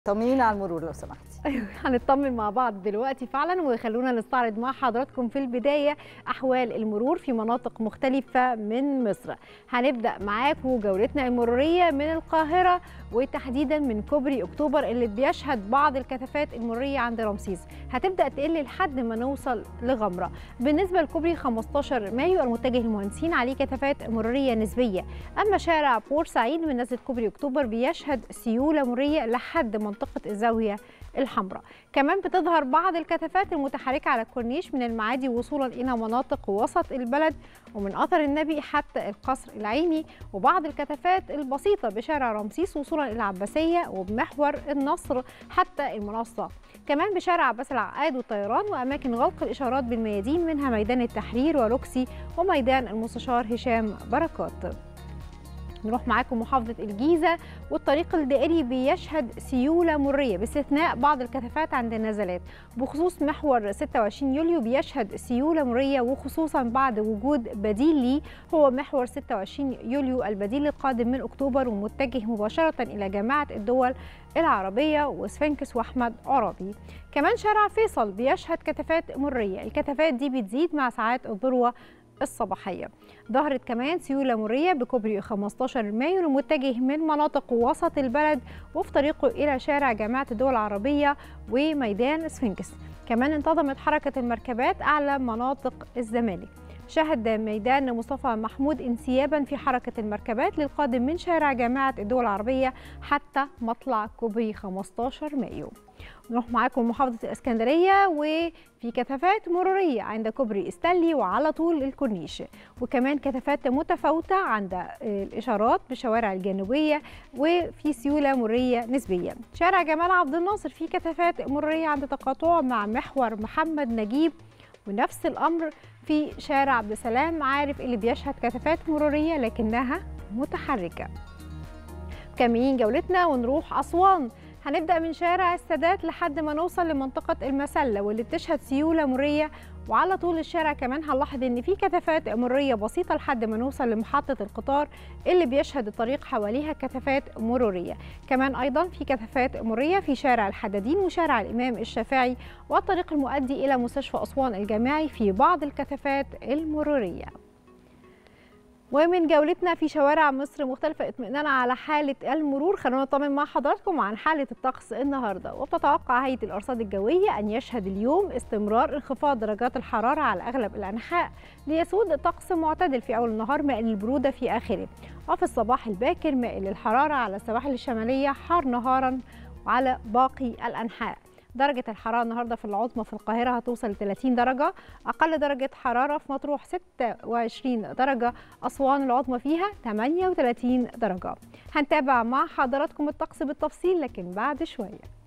طمنينا على المرور لو سمحتي ايوه هنطمن مع بعض دلوقتي فعلا وخلونا نستعرض مع حضراتكم في البدايه احوال المرور في مناطق مختلفه من مصر هنبدا معاكم جولتنا المروريه من القاهره وتحديدا من كوبري اكتوبر اللي بيشهد بعض الكثافات المروريه عند رمسيس هتبدا تقل لحد ما نوصل لغمره بالنسبه لكوبري 15 مايو المتجه للمهندسين عليه كثافات مروريه نسبيه اما شارع بورسعيد من نزله كوبري اكتوبر بيشهد سيوله مروريه لحد منطقه الزاويه الحمراء كمان بتظهر بعض الكثافات المتحركة على الكورنيش من المعادي وصولا إلى مناطق وسط البلد ومن أثر النبي حتى القصر العيني وبعض الكثافات البسيطة بشارع رمسيس وصولا إلى العباسية وبمحور النصر حتى المنصة كمان بشارع عباس العقاد والطيران وأماكن غلق الإشارات بالميادين منها ميدان التحرير وروكسي وميدان المستشار هشام بركات نروح معاكم محافظة الجيزة والطريق الدائري بيشهد سيولة مرية باستثناء بعض الكثافات عند النزلات بخصوص محور 26 يوليو بيشهد سيولة مرية وخصوصا بعد وجود بديل ليه هو محور 26 يوليو البديل القادم من أكتوبر ومتجه مباشرة إلى جامعة الدول العربية وسفنكس وأحمد عرابي كمان شارع فيصل بيشهد كثافات مرية الكثافات دي بتزيد مع ساعات الذروة الصباحية ظهرت كمان سيولة مرية بكوبري 15 مايو المتجه من مناطق وسط البلد وفي طريقه إلى شارع جامعة الدول العربية وميدان سفنكس كمان انتظمت حركة المركبات أعلى مناطق الزمالك شهد ميدان مصطفى محمود انسيابا في حركة المركبات للقادم من شارع جامعة الدول العربية حتى مطلع كوبري 15 مايو نروح معاكم محافظة الإسكندرية وفي كثافات مرورية عند كوبري استانلي وعلى طول الكورنيش وكمان كثافات متفاوتة عند الإشارات بالشوارع الجانبية وفي سيولة مرورية نسبية شارع جمال عبد الناصر في كثافات مرورية عند تقاطعه مع محور محمد نجيب ونفس الأمر في شارع عبد السلام عارف اللي بيشهد كثافات مرورية لكنها متحركة مكملين جولتنا ونروح أسوان هنبدأ من شارع السادات لحد ما نوصل لمنطقة المسلة واللي بتشهد سيولة مرية وعلى طول الشارع كمان هنلاحظ ان في كثافات مرورية بسيطة لحد ما نوصل لمحطة القطار اللي بيشهد الطريق حواليها كثافات مرورية كمان ايضا في كثافات مرورية في شارع الحدادين وشارع الامام الشافعي والطريق المؤدي الى مستشفى اسوان الجامعي في بعض الكثافات المرورية ومن جولتنا في شوارع مصر مختلفة اطمئنانا على حالة المرور خلونا نطمن مع حضراتكم عن حالة الطقس النهاردة وبتتوقع هيئة الأرصاد الجوية أن يشهد اليوم استمرار انخفاض درجات الحرارة على أغلب الأنحاء ليسود طقس معتدل في أول النهار مائل للبرودة في آخره وفي الصباح الباكر مائل للحرارة على السواحل الشمالية حار نهارا وعلى باقي الأنحاء درجة الحرارة النهاردة في العظمى في القاهرة هتوصل ل 30 درجة أقل درجة حرارة في مطروح 26 درجة أسوان العظمى فيها 38 درجة هنتابع مع حضراتكم الطقس بالتفصيل لكن بعد شوية